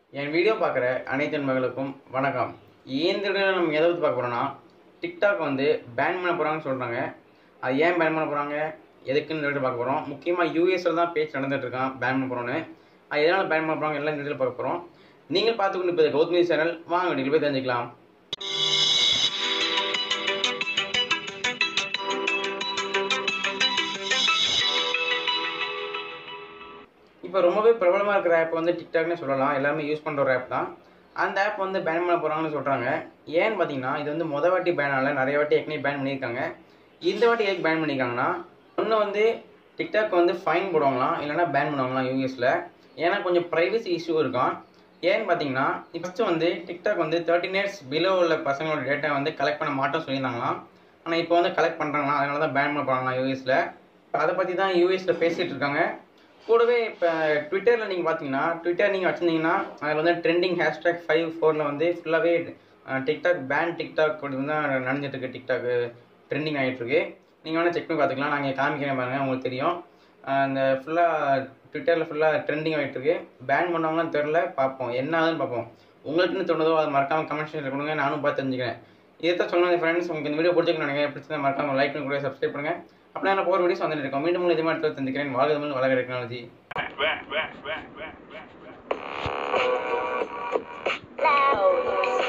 என் video பார்க்குற அனைத்து நண்பர்களுக்கும் வணக்கம் இந்த வீடியோவில் நம்ம எதை பற்றி பார்க்க போகிறோம்னா டிக்டாக் வந்து பேன் பண்ண போகிறாங்கன்னு சொல்கிறாங்க அது ஏன் பேன் பண்ண போகிறாங்க எதுக்குன்னு இந்த வீடியோ பார்க்க போகிறோம் முக்கியமாக யூஎஸ்ல தான் பேச்சு நடந்துட்டு இருக்கான் பேன் பண்ண போகிறோன்னு அது எதனால் பேன் பண்ண போகிறாங்க எல்லாம் இந்த வீடியோ பார்க்க போகிறோம் நீங்கள் பார்த்துக்கொண்டு இப்போ கௌதமி சேனல் வாங்க வீடியோ போய் தெரிஞ்சுக்கலாம் இப்போ ரொம்பவே பிரபலமாக இருக்கிற ஆப் வந்து டிக்டாக்னே சொல்லலாம் எல்லாருமே யூஸ் பண்ணுற ஒரு ஆப் தான் அந்த ஆப் வந்து பேன் பண்ண போகிறாங்கன்னு சொல்கிறாங்க ஏன்னு பார்த்தீங்கன்னா இது வந்து மொதல் வாட்டி பேன் ஆகல நிறைய வாட்டி ஏற்கனவே பேன் பண்ணியிருக்காங்க இந்த வாட்டி எதுக்கு பேன் பண்ணியிருக்காங்கன்னா ஒன்று வந்து டிக்டாக் வந்து ஃபைன் போடுவாங்களாம் இல்லைன்னா பேன் பண்ணுவாங்களாம் யூஎஸில் ஏன்னா கொஞ்சம் ப்ரைவசி இஷ்யூ இருக்கும் ஏன்னு பார்த்தீங்கன்னா ஃபஸ்ட்டு வந்து டிக்டாக் வந்து தேர்ட்டின் இயர்ஸ் பிலோ உள்ள பசங்களோட டேட்டா வந்து கலெக்ட் பண்ண மாட்டோம் சொல்லியிருந்தாங்களாம் ஆனால் இப்போ வந்து கலெக்ட் பண்ணுறாங்களாம் அதனால தான் பேன் பண்ண போகிறாங்களாம் யூஎஸில் அதை பற்றி தான் யூஎஸில் பேசிகிட்டு இருக்காங்க கூடவே இப்போ ட்விட்டரில் நீங்கள் பார்த்தீங்கன்னா ட்விட்டர் நீங்கள் வச்சுருந்தீங்கன்னா அதில் வந்து ட்ரெண்டிங் ஹேஷ்டேக் ஃபைவ் ஃபோரில் வந்து ஃபுல்லாகவே டிக்டாக் பேன் டிக்டாக் அப்படி தான் நடந்துட்டு இருக்கு டிக்டாக் ட்ரெண்டிங் ஆகிட்டு இருக்கு நீங்கள் வேணால் செக் பண்ணி பார்த்துக்கலாம் நாங்கள் காமிக்கிறேன் பாருங்கள் உங்களுக்கு தெரியும் அந்த ஃபுல்லாக ட்விட்டரில் ஃபுல்லாக ட்ரெண்டிங் ஆகிட்டு இருக்கு பேன் பண்ணவங்களாம் தெரில பார்ப்போம் என்ன ஆகுதுன்னு பார்ப்போம் உங்களுக்குன்னு தோணுதோ அது மறக்காமல் கமெண்ட் செக்ஷனில் கொடுங்க நானும் பார்த்து தெரிஞ்சுக்கிறேன் இதை தான் சொன்னது ஃப்ரெண்ட்ஸ் உங்களுக்கு இந்த வீடியோ பிடிச்சிக்கணும் நினைக்கிறேன் பிடிச்சதை மறக்காம லைக் பண்ணி கூட சப்ஸ்கிரைப் பண்ணுங்கள் அப்படியே நான் போகிற வீடியோஸ் வந்துட்டு இருக்கோம் மீண்டும் இதே மாதிரி எடுத்து தெரிஞ்சுக்கிறேன் வாழ்க தமிழ் வளர டெக்னாலஜி Loud.